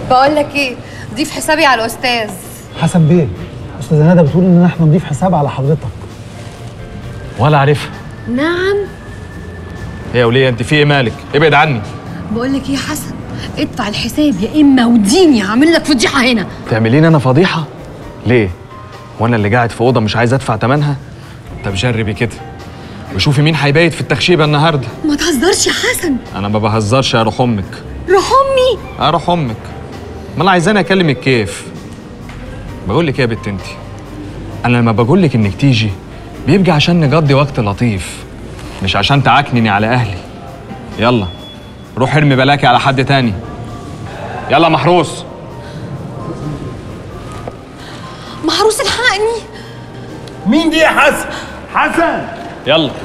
بقول لك ايه ضيف حسابي على الاستاذ حسن بيه استاذه ندى بتقول ان احنا نضيف حساب على حضرتك ولا عارفها نعم هي وليه انت في ايه مالك ابعد عني بقول لك ايه يا حسن ادفع الحساب يا اما وديني هعمل لك فضيحه هنا تعملين انا فضيحه ليه وانا اللي قاعد في اوضه مش عايز ادفع ثمنها طب جربي كده وشوفي مين هيبيت في التخشيبه النهارده ما تهزرش يا حسن انا ما بهزرش يا روح امك روح امي اروح امك ما انا عايزاني اكلمك كيف بقول لك ايه يا بت انت انا لما بقول لك انك تيجي بيبقى عشان نقضي وقت لطيف مش عشان تعكنني على اهلي يلا روح ارمي بلاكي على حد تاني يلا محروس محروس الحقني مين دي يا حسن؟ حسن يلا